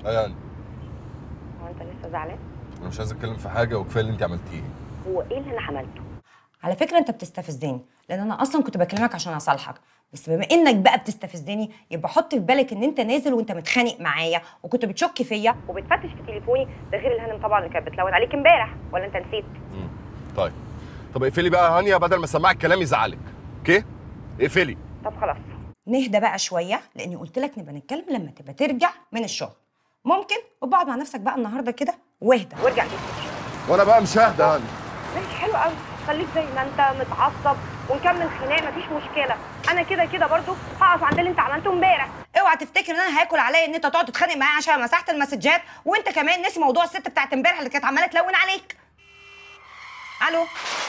اه يعني هو انت لسه زعلان انا مش عايز اتكلم في حاجه وكفايه اللي انت عملتيه هو ايه اللي انا عملته على فكره انت بتستفزني لان انا اصلا كنت بكلمك عشان اصالحك بس بما انك بقى بتستفزني يبقى حط في بالك ان انت نازل وانت متخانق معايا وكنت بتشك فيا وبتفتش في تليفوني ده غير الهانم طبعا اللي كانت بتلون عليك امبارح ولا انت نسيت طيب طب اقفلي بقى يا هانيا بدل ما اسمعك كلام يزعلك اوكي اقفلي طب خلاص نهدى بقى شويه لاني قلت لك نبقى نتكلم لما تبقى ترجع من الشغل ممكن وبقعد مع نفسك بقى النهارده كده واهدى وارجع تفتش وانا بقى مش ههدى هانيا ماشي حلو قوي خليك زي ما انت متعصب ونكمل خناق مفيش مشكله انا كده كده برضو هقف عند اللي انت عملته امبارح اوعى تفتكر ان انا هاكل عليا ان انت تقعد تتخانق معايا عشان مسحت المسجات وانت كمان ناسي موضوع الست بتاعت امبارح اللي كانت عماله تلون عليك الو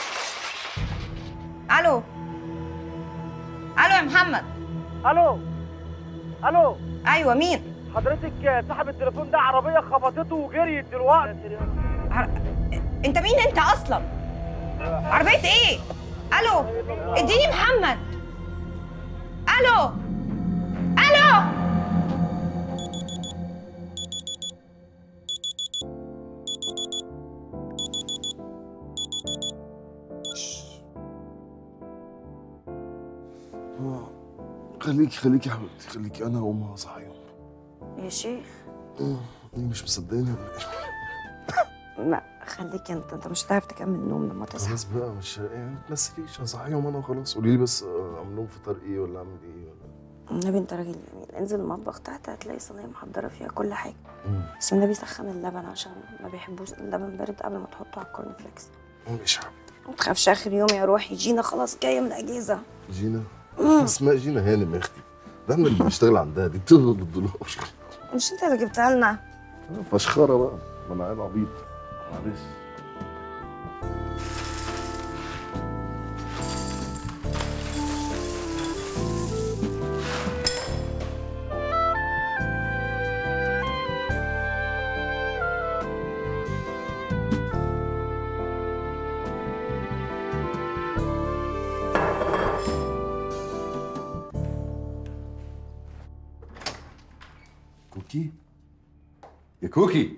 الو الو يا محمد الو الو ايوه مين حضرتك صاحب التليفون ده عربيه خبطته وجريت دلوقتي عر... انت مين انت اصلا عربيه ايه الو اديني محمد الو الو خليكي خليكي يا حبيبتي خليكي انا هقوم صحيهم يا شيخ ليه مش مصدقاني ولا ايه؟ لا خليك انت انت مش هتعرف تكمل النوم لما تصحى خلاص بقى مش يعني ما تمثليش هصحيهم انا وخلاص قولي لي بس آه، اعمل لهم فطار ايه ولا اعمل ايه ولا النبي انت راجل جميل انزل المطبخ تحت هتلاقي صينيه محضره فيها كل حاجه مم. بس النبي سخن اللبن عشان ما بيحبوش اللبن بارد قبل ما تحطه على الكورن فليكس ماشي يا حبيبتي ما تخافش اخر يوم يا روحي جينا خلاص جايه من الاجازه جينا اسمها جينا هانم يا اختي ده احنا اللي بنشتغل عندها دي بتغلط بالدولار مش انت اللي جبتها لنا فشخره بقى ما انا عيل عبيط معلش كوكي يا كوكي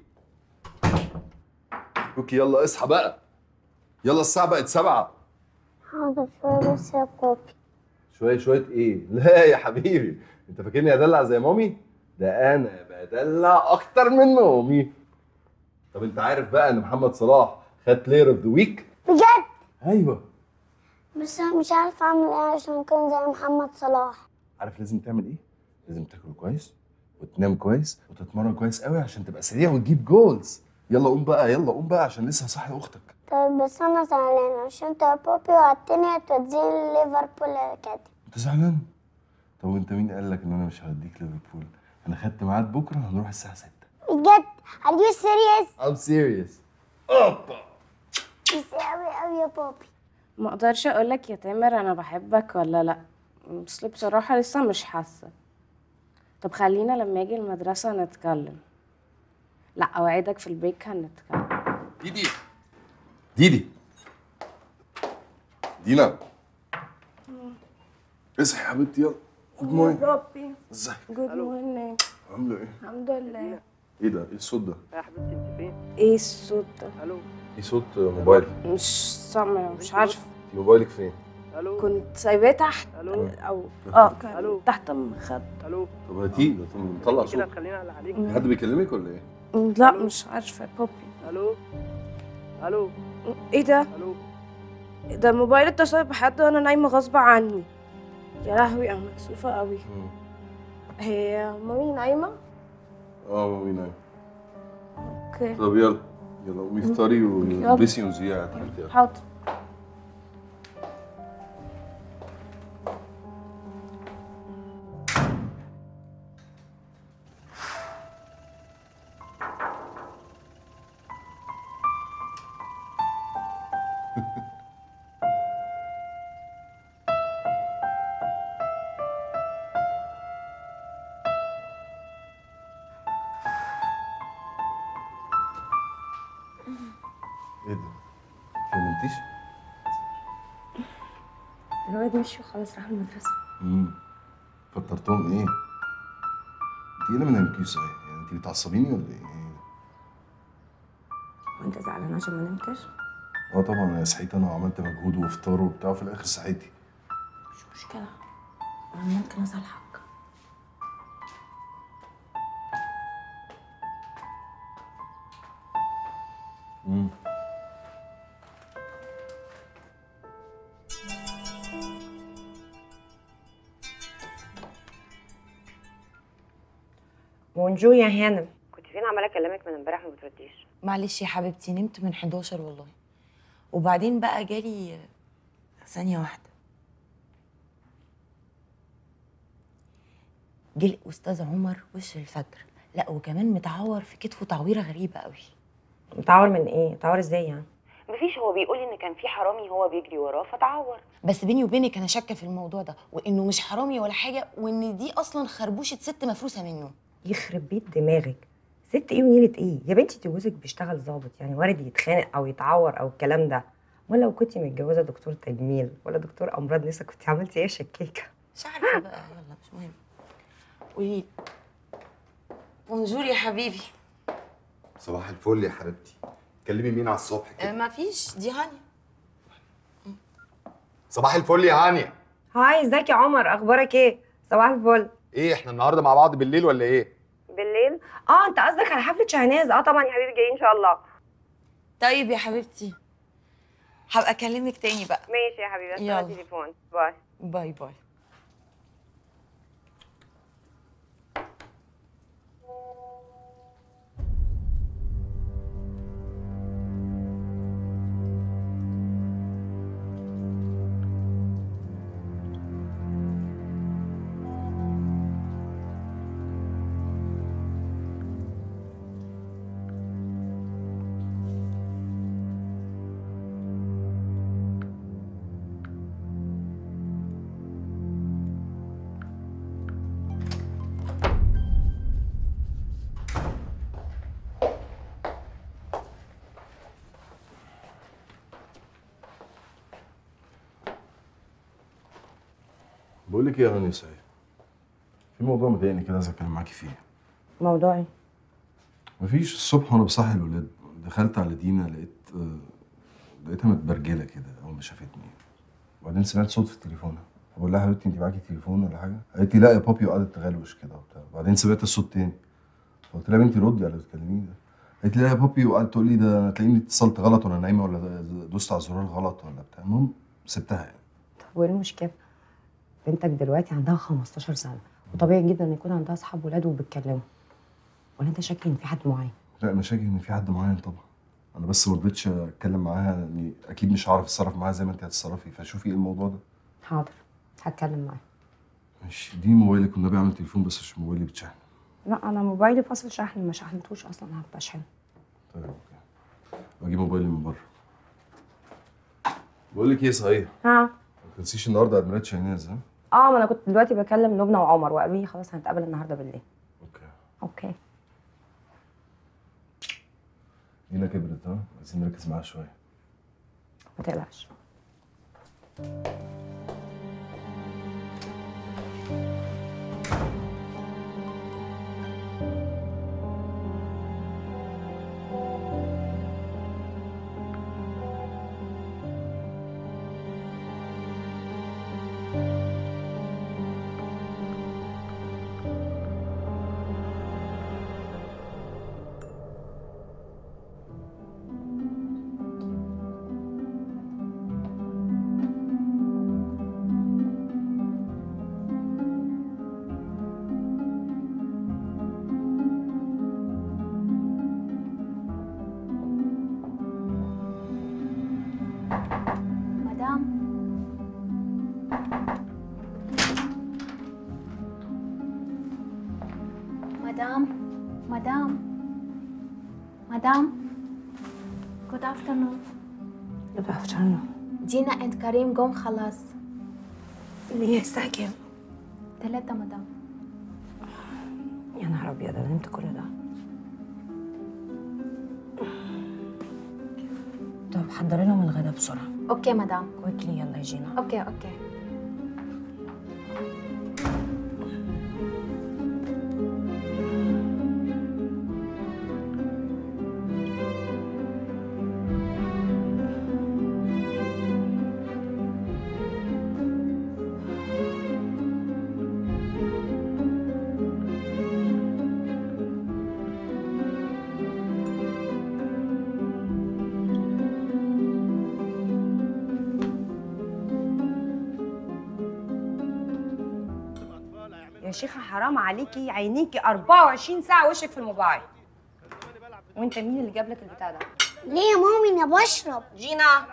كوكي يلا اصحى بقى يلا الساعة بقت سبعة حاضر شوية بس يا بابي شوية شوية ايه؟ لا يا حبيبي انت فاكرني ادلع زي مامي؟ ده انا بدلع اكتر من مامي طب انت عارف بقى ان محمد صلاح خد بلاير اوف ذا ويك؟ بجد ايوه بس أنا مش عارفة أعمل إيه عشان أكون زي محمد صلاح عارف لازم تعمل ايه؟ لازم تاكل كويس وتنام كويس وتتمرن كويس قوي عشان تبقى سريع وتجيب جولز يلا قوم بقى يلا قوم بقى عشان لسه صاحي اختك طيب بس أنا زعلانة عشان أنت يا بابي وعدتني توديني ليفربول أكاديمي انت زعلان؟ طب وانت مين قال لك ان انا مش هوديك ليفربول؟ انا خدت ميعاد بكره هنروح الساعه 6 بجد are you serious؟ I'm serious اوبا ميرسي أوي أوي يا بابي ما اقدرش اقول لك يا تامر انا بحبك ولا لا بس بصراحه لسه مش حاسه طب خلينا لما اجي المدرسه نتكلم لا اوعدك في البريك هنتكلم ديدي ديدي دينا اصحي يا حبيبتي يلا جود مورنينج ربي ازيك جود مورنينج عامله ايه؟ الحمد لله ايه ده؟ ايه الصوت ده؟ يا حبيبتي انت فين ايه الصوت ده الو ايه صوت موبايل مش سامعه مش عارفه انت موبايلك فين؟ الو كنت سايباه تحت الو او اه كان ألو. تحت المخد الو طب هاتيه ده مطلع كده صوت تخلينا على عليك في حد بيكلمك ولا ايه؟ لا مش عارفه يا بابي الو الو ايه ده الو ده الموبايل اتصل بحد وانا نايمه غصب عني يا لهوي انا مكسوفه قوي مم. هي مامي نايمه اه مامي نايم اوكي طب يلا يلا قومي افطري والبسي وزيها يا حبيبتي يلا. حاضر ايه ده؟ ما نمتيش؟ الولاد مشوا خلاص راحوا المدرسه امم فطرتهم ايه؟ انت ايه اللي ما نمتيش صحيح؟ يعني انت بتعصبيني ولا ايه؟ وانت زعلان عشان ما نمتش اه طبعا انا صحيت انا وعملت مجهود وافطار وبتاع وفي الاخر صحيتي مش مشكله انا ممكن اصالحك امم بونجو يا هانم كنت فين عماله اكلمك من امبارح ما بترديش معلش يا حبيبتي نمت من 11 والله وبعدين بقى جالي ثانية واحدة جه الأستاذ عمر وش الفجر لا وكمان متعور في كتفه تعويرة غريبة قوي متعور من ايه متعور ازاي يعني مفيش هو بيقول ان كان في حرامي هو بيجري وراه فتعور بس بيني وبينك أنا شاكة في الموضوع ده وإنه مش حرامي ولا حاجة وإن دي أصلا خربوشة ست مفروسة منه يخرب بيت دماغك ست ايه ونيلة ايه يا بنتي انت جوزك بيشتغل ظابط يعني وارد يتخانق او يتعور او الكلام ده ولا لو كنتي متجوزه دكتور تجميل ولا دكتور امراض نسا كنت عملتي ايه يا شكيكه مش عارفة بقى يلا مش مهم قولي بونجور يا حبيبي صباح الفل يا حبيبتي كلمي مين على الصبح آه، كده مفيش دي هانيا صباح الفل يا هانيا هاي ازيك يا عمر اخبارك ايه صباح الفل ايه احنا النهارده مع بعض بالليل ولا ايه بالليل اه انت قصدك على حفله شهناز اه طبعا يا حبيبي جايين ان شاء الله طيب يا حبيبتي هبقى اكلمك تاني بقى ماشي يا حبيبي يلا. استنى تليفون باي باي باي بقول لك ايه يا هاني سعيد في موضوع مضايقني كده عايز اتكلم معاكي فيه موضوعي مفيش الصبح وانا بصحي الولاد دخلت على دينا لقيت آه، لقيتها متبرجله كده اول ما شافتني وبعدين سمعت صوت في تليفونها بقول لها حبيبتي انت معاكي تليفون ولا حاجه؟ قالت لي لا يا بابي وقعدت تغلوش كده وبتاع وبعدين سمعت الصوت تاني فقلت لها يا بنتي ردي على اللي بتكلميني ده قالت لي لا يا بابي وقعدت تقول لي ده تلاقيني اتصلت غلط وانا نايمه ولا ده- دوست على الزرار غلط ولا بتاع المهم سبتها يعني طب وايه المشكله بنتك دلوقتي عندها 15 سنه وطبيعي جدا ان يكون عندها اصحاب ولاد وبتكلموا ولا انت شاكك ان في حد معين لا انا شاكك ان في حد معين طبعا انا بس ما رضيتش اتكلم معاها يعني اكيد مش هعرف اتصرف معاها زي ما انت هتتصرفي فشوفي ايه الموضوع ده حاضر هتكلم معاه ماشي دي موبايلك والنبي اعمل تليفون بس عشان موبايلي بتشحن لا انا موبايلي فاصل شحن ما شحنتوش اصلا هبقى اشحن طيب اوكي واجيب موبايلي من بره بقول لك ايه صحيح ها ما تنسيش النهارده عيد ميلاد شاهناز ها اه ما انا كنت دلوقتي بكلم لبنى وعمر وقالوا لي خلاص هنتقابل النهارده بالليل اوكي اوكي دينا كبرت ها عايزين نركز معاها شويه ما تقلقش مدام مدام مدام مدام Good afternoon Good afternoon دينا and كريم جم خلاص ليه الساعة كام؟ ثلاثة مدام يا نهار ابيض انا نمت كل ده طب حضري لهم الغدا بسرعة اوكي مدام كويكلي يلا يا جينا اوكي اوكي يا شيخه حرام عليكي عينيكي 24 ساعه وشك في الموبايل وانت مين اللي جاب لك البتاع ده ليه يا مامي انا بشرب جينا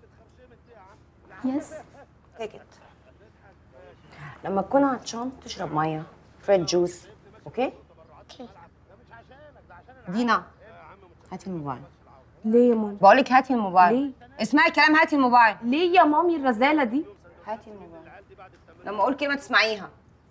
يس تيكت لما تكون عطشان تشرب ميه فريد جوس اوكي اوكي دينا هاتي الموبايل ليه يا مامي بقول لك هاتي الموبايل ليه؟ اسمعي كلام هاتي الموبايل ليه يا مامي الرزاله دي هاتي الموبايل لما اقول كلمه تسمعيها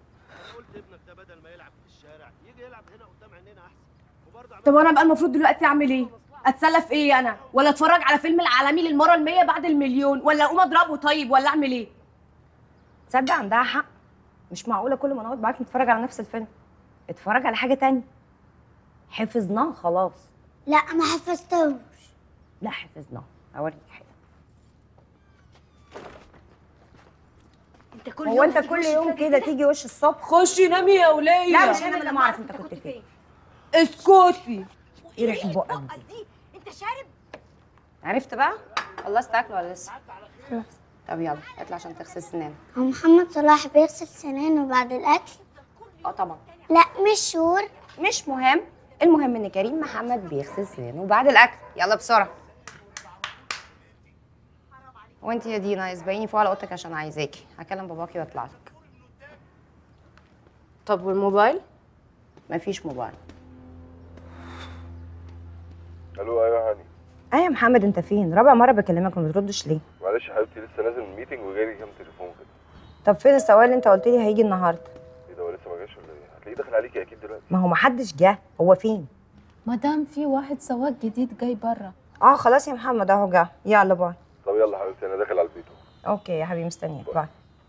طب انا بقى المفروض دلوقتي اعمل ايه اتسلى في ايه انا ولا اتفرج على فيلم العالمي للمره المية بعد المليون ولا اقوم اضربه طيب ولا اعمل ايه تصدق عندها حق مش معقوله كل ما نقعد معاك نتفرج على نفس الفيلم اتفرج على حاجه تانية حفظناه خلاص لا ما حفظتوش لا حفظناه اوريك حاجه انت كل هو انت كل يوم كده تيجي وش الصبح خشي نامي يا وليه لا مش انا اللي ما اعرف انت كنت فين اسكتي ايه ريحه بقك دي انت شارب عرفت بقى خلصت اكل ولا لسه طب يلا اطلع عشان تغسل سنانك هو محمد صلاح بيغسل سنانه بعد الاكل اه طبعا لا مش شور مش مهم المهم ان كريم محمد بيغسل سنانه بعد الاكل يلا بسرعه وانت يا دينا اسبقيني فوق على اوضتك عشان عايزاكي هكلم باباكي واطلع لك طب والموبايل مفيش موبايل الو ايوه هاني ايه يا محمد انت فين رابع مره بكلمك ما بتردش ليه معلش يا حبيبتي لسه نازل من ميتنج وجاي كام تليفون كده طب فين السواق اللي انت قلت لي هيجي النهارده ايه ده هو لسه ما جاش ولا ايه هتلاقيه داخل عليكي اكيد دلوقتي ما هو محدش جه هو فين مدام في واحد سواق جديد جاي برا اه خلاص يا محمد اهو جه يلا باي طب يلا حبيبتي انا داخل على البيت اهو اوكي يا حبيبي مستنيك باي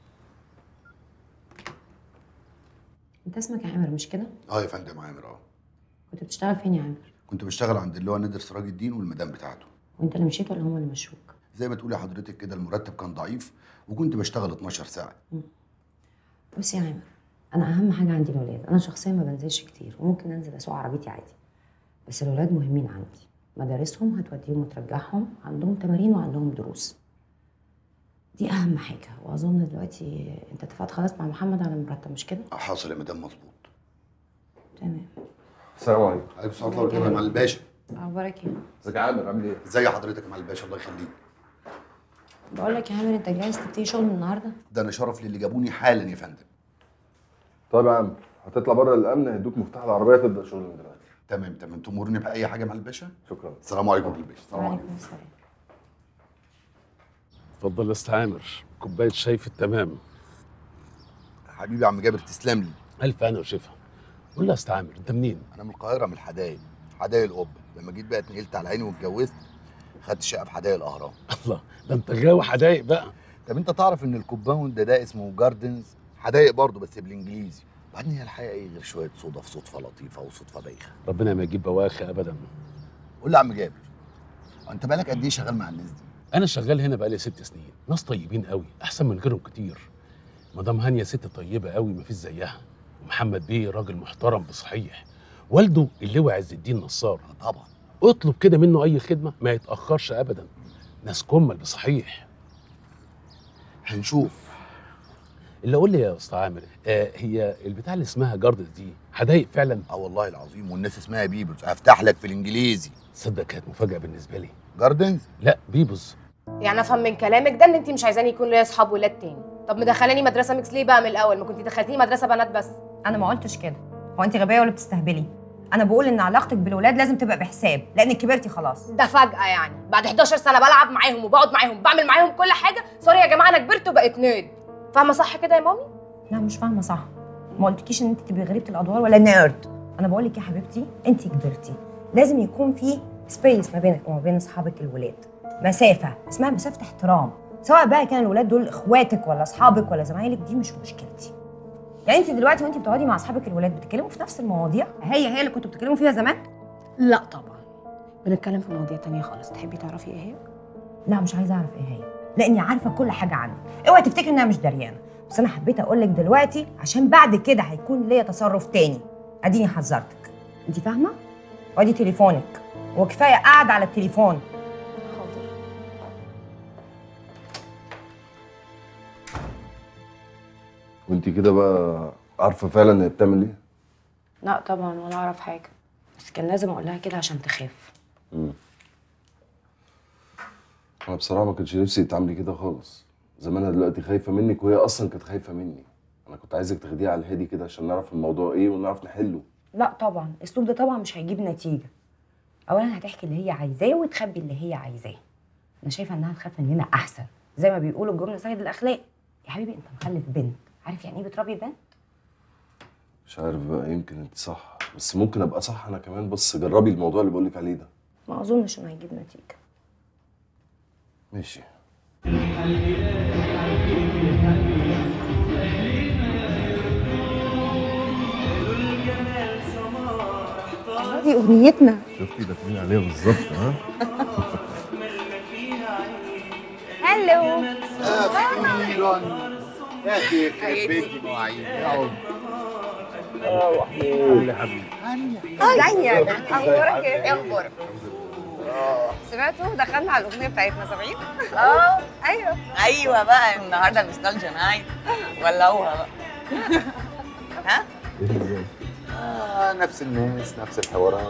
انت اسمك يا عامر مش كده اه يا فندم عامر اه كنت بتشتغل فين يا عامر كنت بشتغل عند اللي هو نادر سراج الدين والمدام بتاعته وانت اللي مشيت ولا هم اللي مشوك زي ما تقولي حضرتك كده المرتب كان ضعيف وكنت بشتغل 12 ساعه بص يا عامر انا اهم حاجه عندي الولاد انا شخصيا ما بنزلش كتير وممكن انزل اسوق عربيتي عادي بس الولاد مهمين عندي مدارسهم هتوديهم وترجعهم عندهم تمارين وعندهم دروس دي اهم حاجه واظن دلوقتي انت اتفقت خلاص مع محمد على المرتب مش كده آه، حاصل يا مدام مظبوط تمام السلام عليكم عليكم السلام ورحمه الله وبركاته يا معالي الباشا اخبارك ايه ازيك يا عامر عامل ايه ازي حضرتك يا معالي الباشا الله يخليك بقول لك يا عامر انت جاهز تبتدي شغل من النهارده ده انا شرف للي جابوني حالا يا فندم طيب يا عم هتطلع بره الامن هيدوك مفتاح العربيه تبدا شغل من دلوقتي تمام تمام تمرني باي حاجه يا معالي الباشا شكرا السلام عليكم يا معالي الباشا السلام عليكم وعليكم السلام اتفضل يا استاذ عامر كوبايه شاي في التمام حبيبي يا عم جابر تسلم لي الف انا وشفا قول لي يا استاذ عامر انت منين انا من القاهره من الحدايق حدايق القبه لما جيت بقى اتنقلت على عيني واتجوزت خدت شقه في حدايق الاهرام الله ده انت غاوي حدايق بقى طب انت تعرف ان الكومباوند ده, ده اسمه جاردنز حدايق برضه بس بالانجليزي وبعدين هي الحقيقه ايه غير شويه صدف صدفه لطيفه وصدفه بايخه ربنا ما يجيب بواخي ابدا قول لي يا عم جابر انت بقالك قد ايه شغال مع الناس دي انا شغال هنا بقالي ست سنين ناس طيبين قوي احسن من غيرهم كتير مدام هانيه ست طيبه قوي مفيش زيها ومحمد بيه راجل محترم بصحيح والده اللواء عز الدين نصار آه طبعا اطلب كده منه اي خدمه ما يتاخرش ابدا ناس كمل بصحيح هنشوف اللي قول لي يا استاذ عامر آه هي البتاع اللي اسمها جاردز دي حدايق فعلا اه والله العظيم والناس اسمها بيبلز هفتح لك في الانجليزي تصدق كانت مفاجاه بالنسبه لي جاردنز لا بيبوز يعني افهم من كلامك ده ان انت مش عايزاني يكون ليا اصحاب ولاد تاني طب مدخلاني مدرسه ميكس ليه بقى من الاول ما كنتي دخلتيني مدرسه بنات بس انا ما قلتش كده هو انت غبيه ولا بتستهبلي انا بقول ان علاقتك بالولاد لازم تبقى بحساب لانك كبرتي خلاص ده فجاه يعني بعد 11 سنه بلعب معاهم وبقعد معاهم بعمل معاهم كل حاجه سوري يا جماعه انا كبرت وبقيت نيرد فاهمه صح كده يا مامي لا مش فاهمه صح ما قلتكيش ان انت تبقي غريبه الادوار ولا نيرد انا بقول لك يا حبيبتي انت كبرتي لازم يكون في سبيس ما بينك وما بين اصحابك الولاد مسافه اسمها مسافه احترام سواء بقى كان الولاد دول اخواتك ولا اصحابك ولا زمايلك دي مش مشكلتي يعني انت دلوقتي وانت بتقعدي مع اصحابك الولاد بتتكلموا في نفس المواضيع هي هي اللي كنتوا بتتكلموا فيها زمان لا طبعا بنتكلم في مواضيع تانية خالص تحبي تعرفي ايه هي لا مش عايزه اعرف ايه هي لاني عارفه كل حاجه عنك اوعي تفتكري انها مش دريانه بس انا حبيت اقول لك دلوقتي عشان بعد كده هيكون ليا تصرف تاني اديني حذرتك انت فاهمه وادي تليفونك وكفايه قاعد على التليفون حاضر وانت كده بقى عارفه فعلا هي بتعمل ايه لا طبعا ولا اعرف حاجه بس كان لازم اقول لها كده عشان تخاف مم. انا بصراحه ما كانش نفسي تعملي كده خالص زمانها دلوقتي خايفه منك وهي اصلا كانت خايفه مني انا كنت عايزك تاخديها على الهادي كده عشان نعرف الموضوع ايه ونعرف نحله لا طبعا الاسلوب ده طبعا مش هيجيب نتيجه اولا هتحكي اللي هي عايزاه وتخبي اللي هي عايزاه انا شايفه انها تخاف مننا احسن زي ما بيقولوا الجمله سيد الاخلاق يا حبيبي انت مخلف بنت عارف يعني ايه بتربي بنت مش عارف بقى يمكن انت صح بس ممكن ابقى صح انا كمان بس جربي الموضوع اللي بقولك عليه ده ما اظنش انه هيجيب نتيجه ماشي دي اغنيتنا شفتي داخلين عليها بالظبط ها هلو اخيرا يا اخي يخرب بيتي مواعيد يا قول يا حبيبي ازيك اخبارك ايه اخبارك سمعتوا دخلنا على الاغنيه بتاعتنا سامعين اه ايوه ايوه بقى النهارده النوستالجيا نايت ولعوها بقى ها ايه ازاي آه نفس الناس نفس الحوارات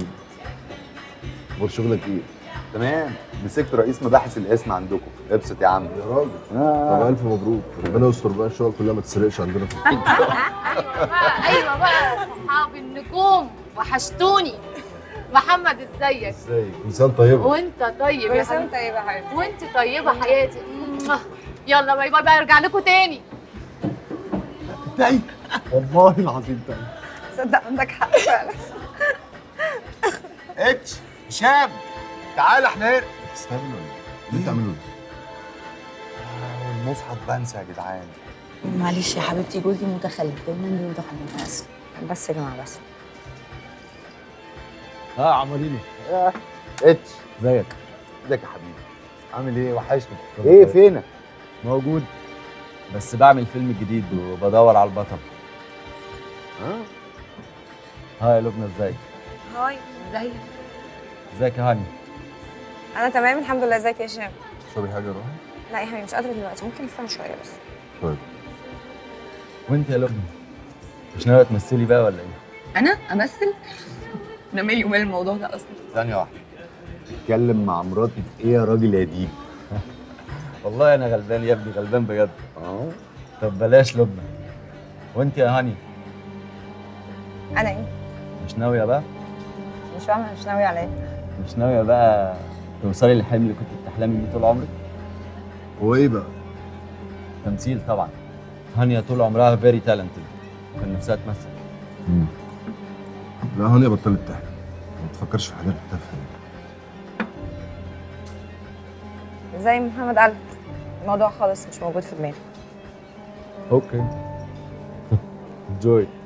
اخبار شغلك ايه تمام مسكت رئيس مباحث الاسم عندكم ابسط يا عم يا راجل آه. طب الف مبروك ربنا يستر بقى الشغل كلها ما تسرقش عندنا في البيت بقى ايوه بقى صحاب النجوم وحشتوني محمد ازيك ازاي كل سنه طيبه وانت طيب يا كل سنه حبيبي طيبه يا حبيبتي وانت طيبه حياتي موah. يلا باي باي بقى ارجع لكم تاني تاي والله العظيم تاي تصدق عندك حق فعلا اتش هشام تعال احنا هنا تستنى ولا ايه؟ اللي بتعملوه ده آه، المصحف بنسى يا جدعان معلش يا حبيبتي جوزي متخلف دايما بيوضح انا اسف بس يا جماعه بس اه عمالينو اتش ازيك ازيك يا حبيبي عامل ايه وحشني كله ايه كويس. فينك موجود بس بعمل فيلم جديد وبدور على البطل اه ها يا لبنى ازيك هاي ازيك ازيك يا هاني انا تمام الحمد لله ازيك يا هشام تشربي حاجه يا روحي لا يا حبيبي مش قادره دلوقتي ممكن نفهم شويه بس طيب وانت يا لبنى مش ناويه تمثلي بقى ولا ايه انا امثل انا مالي ومال الموضوع ده اصلا ثانيه واحده اتكلم مع مراتي في ايه يا راجل يا ديب والله انا غلبان يا ابني غلبان بجد اه طب بلاش لبنى وانت يا هاني انا ايه مش ناويه بقى مش فاهمه مش ناويه على ايه مش ناويه بقى توصلي للحلم اللي كنت بتحلمي بيه طول عمرك هو ايه بقى؟ تمثيل طبعا هانيا طول عمرها فيري تالنتد كان نفسها تمثل لا هانيا بطلت تحلم ما تفكرش في حاجات تافهه زي ما محمد قال الموضوع خالص مش موجود في دماغي اوكي انجوي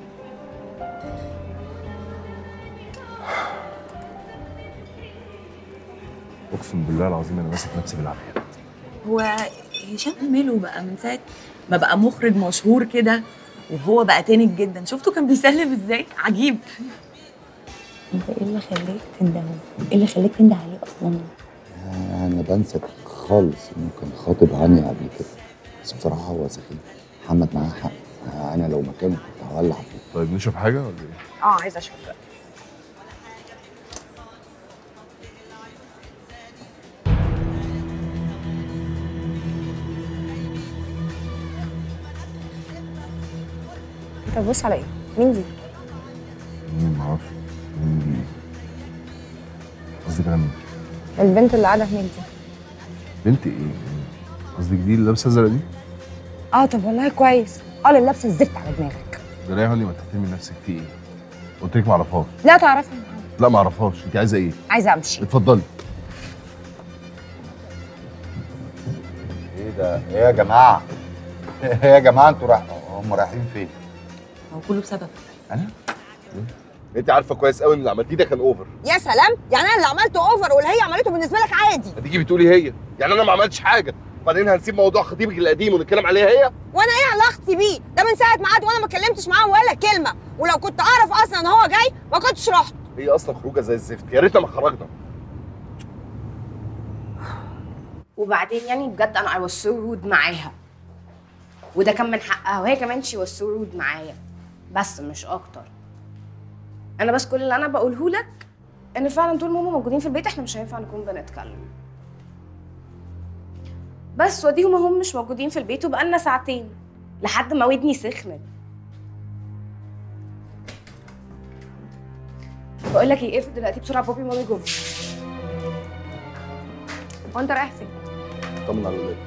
اقسم بالله العظيم انا ماسك نفسي بالعافيه هو هشام ماله بقى من ساعه ما بقى مخرج مشهور كده وهو بقى تاني جدا شفتوا كان بيسلم ازاي عجيب انت ايه اللي خليك تندم ايه اللي خليك تنده عليه اصلا انا بنسى خالص انه كان خاطب هانيا قبل كده بس بصراحه هو سخيف محمد معاه حق انا لو مكانه كنت هولع فيه طيب نشرب حاجه ولا ايه؟ اه عايزه اشوف بقى طب بص على ايه؟ مين دي؟ مين معرفش مين؟ قصدك انا مين؟ البنت اللي قاعده هناك دي بنت ايه؟ قصدك دي اللي لابسه ازرق دي؟ اه طب والله كويس اه اللي لابسه الزفت على دماغك ده ليه يا هاني ما تحترمي نفسك في ايه؟ قلت لك ما اعرفهاش لا تعرفها لا ما اعرفهاش انت عايزه ايه؟ عايزه امشي اتفضلي ايه ده ايه يا جماعه ايه يا جماعه انتوا رايح هم رايحين فين هو كله بسبب انا انت عارفه كويس قوي ان اللي عملتيه ده كان اوفر يا سلام يعني انا اللي عملته اوفر واللي هي عملته بالنسبه لك عادي هتيجي بتقولي هي يعني انا ما عملتش حاجه بعدين هنسيب موضوع خطيبك القديم ونتكلم عليها هي وانا ايه علاقتي بيه ده من ساعه ما قعد وانا ما اتكلمتش معاه ولا كلمه ولو كنت اعرف اصلا ان هو جاي ما كنتش رحت هي اصلا خروجه زي الزفت يا ريتنا ما خرجنا وبعدين يعني بجد انا I was so rude معاها وده كان من حقها وهي كمان شي was so rude معايا بس مش اكتر انا بس كل اللي انا بقوله لك ان فعلا طول ما هما موجودين في البيت احنا مش هينفع نكون بنتكلم بس وديهم هم مش موجودين في البيت وبقالنا ساعتين لحد ما ودني سخنت بقول لك ايه اقفل دلوقتي بسرعه بوبي مامي جم هو انت رايح فين؟ طمن على الولاد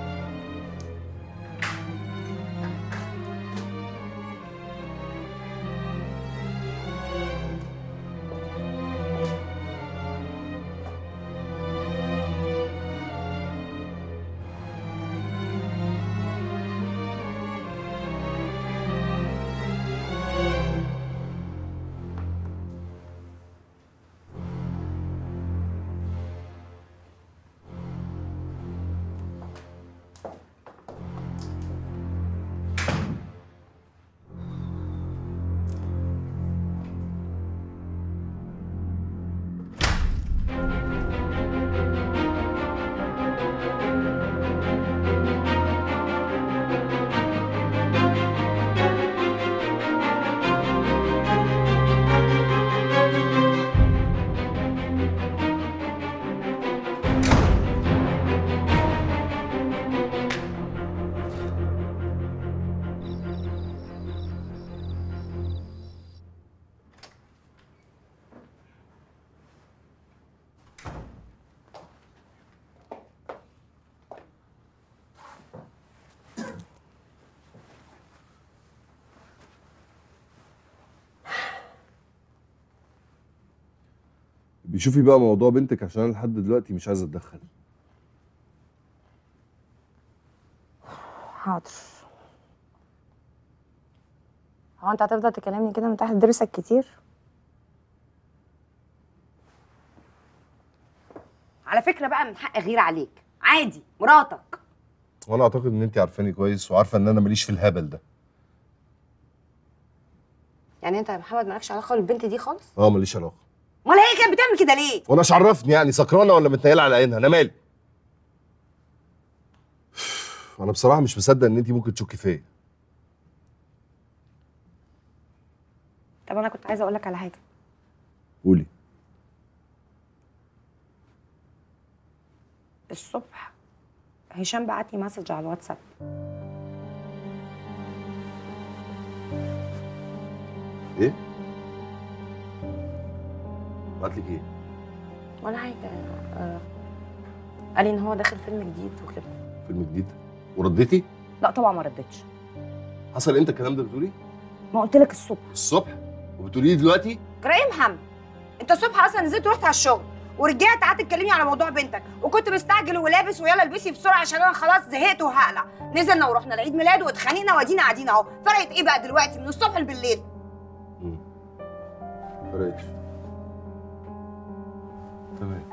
بشوفي بقى موضوع بنتك عشان أنا لحد دلوقتي مش عايز اتدخل حاضر هو انت هتفضل تكلمني كده من تحت ضرسك كتير على فكره بقى من حق غير عليك عادي مراتك وانا اعتقد ان انت عارفاني كويس وعارفه ان انا ماليش في الهبل ده يعني انت يا محمد مالكش علاقه بالبنت دي خالص اه ماليش علاقه امال هي كانت بتعمل كده ليه وانا ايش عرفني يعني سكرانه ولا متنيله على عينها انا مالي انا بصراحه مش مصدق ان انت ممكن تشكي فيا طب انا كنت عايزه اقول لك على حاجه قولي الصبح هشام بعت لي مسج على الواتساب ايه بعت لك ايه ولا حاجه آه. قال لي ان هو داخل فيلم جديد وكده فيلم جديد ورديتي لا طبعا ما ردتش حصل امتى الكلام ده بتقولي ما قلت لك الصبح الصبح وبتقولي لي دلوقتي جرى ايه محمد انت الصبح اصلا نزلت ورحت على الشغل ورجعت قعدت تكلمني على موضوع بنتك وكنت مستعجل ولابس ويلا البسي بسرعه عشان انا خلاص زهقت وهقلع نزلنا ورحنا لعيد ميلاده واتخانقنا وادينا قاعدين اهو فرقت ايه بقى دلوقتي من الصبح بالليل فرقتش تمام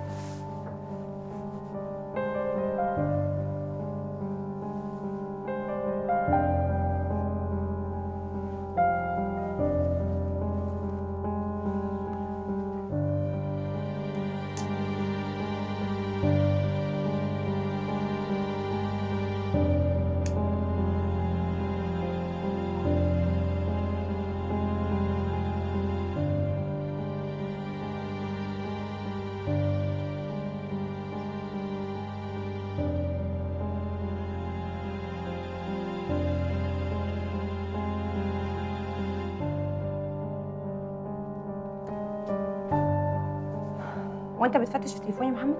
وانت بتفتش في تليفوني يا محمد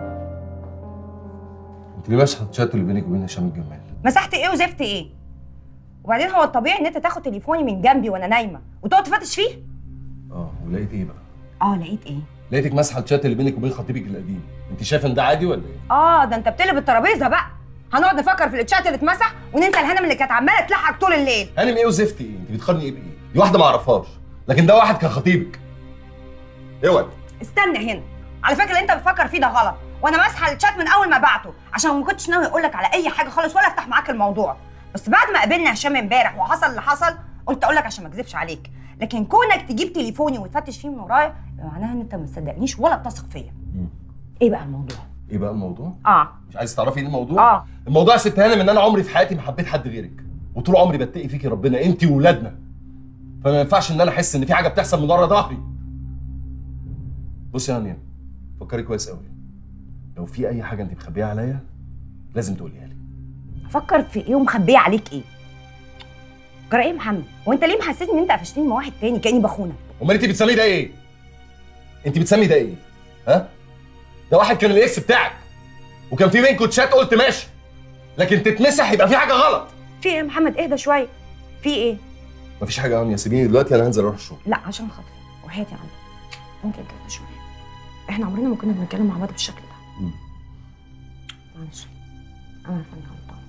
انت ليه مسحه الشات اللي بينك وبين هشام الجمال مسحت ايه وزفت ايه وبعدين هو الطبيعي ان انت تاخد تليفوني من جنبي وانا نايمه وتقعد تفتش فيه اه ولقيت ايه بقى اه لقيت ايه لقيتك مسحه الشات اللي بينك وبين خطيبك القديم انت شايفه ان ده عادي ولا ايه اه ده انت بتقلب الترابيزه بقى هنقعد نفكر في التشات اللي اتمسح وننسى الهنم اللي كانت عماله تلحق طول الليل هانم ايه وزفت ايه انت بتقارني ايه بايه دي واحده ما اعرفهاش لكن ده واحد كان خطيبك اوعي استنى هنا على فكره اللي انت بتفكر فيه ده غلط وانا ماسحه الشات من اول ما بعته عشان ما كنتش ناوي اقول لك على اي حاجه خالص ولا افتح معاك الموضوع بس بعد ما قابلنا هشام امبارح وحصل اللي حصل قلت اقول لك عشان ما اكذبش عليك لكن كونك تجيب تليفوني وتفتش فيه من ورايا يبقى معناها ان انت ما تصدقنيش ولا بتثق فيا ايه بقى الموضوع ايه بقى الموضوع اه مش عايز تعرفي ايه الموضوع اه الموضوع يا ست هانم ان انا عمري في حياتي ما حبيت حد غيرك وطول عمري بتقي فيكي ربنا انت وولادنا فما ينفعش ان انا احس ان في حاجه بتحصل من ورا ظهري بصي يا هانيا فكري كويس قوي لو في اي حاجه انت مخبيها عليا لازم تقوليها لي افكر في ايه ومخبيه عليك ايه جرى ايه يا محمد هو انت ليه محسسني ان انت قفشتني مع واحد تاني كاني بخونك امال انت بتسميه ده ايه انت بتسمي ده ايه ها ده واحد كان الاكس بتاعك وكان في بينكم تشات قلت ماشي لكن تتمسح يبقى في حاجه غلط في ايه يا محمد اهدى شويه في ايه مفيش حاجه يا هانيا سيبيني دلوقتي انا هنزل اروح الشغل لا عشان خاطري وحياتي عندك ممكن كده شويه احنا عمرنا ما كنا بنتكلم مع بعض بالشكل ده مم. معلش انا عارفه اني غلطانه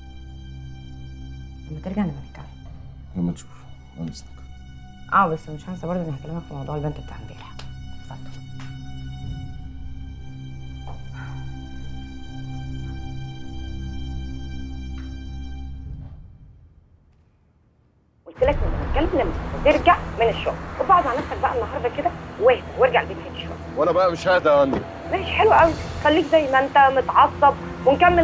لما ترجع نبقى نتكلم لما تشوف انا اذنك اه بس مش هنسى برضه اني هكلمك في موضوع البنت بتاع امبارح اتفضل قلت لك لما نتكلم لما ترجع من الشغل وبقعد مع نفسك بقى النهارده كده واهدى وارجع البيت هادي شويه وانا بقى مش هادي يا هانيا ماشي حلو قوي خليك زي ما انت متعصب ونكمل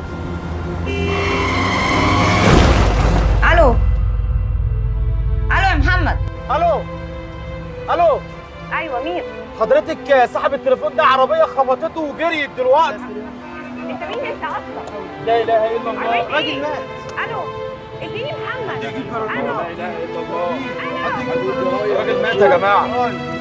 الو الو يا محمد الو الو ايوه مين حضرتك صاحب التليفون ده عربيه خبطته وجريت دلوقتي انت مين انت اصلا لا اله الا الله عملت راجل ايه؟ مات الو اديني محمد لا اله الا الله راجل مات يا جماعه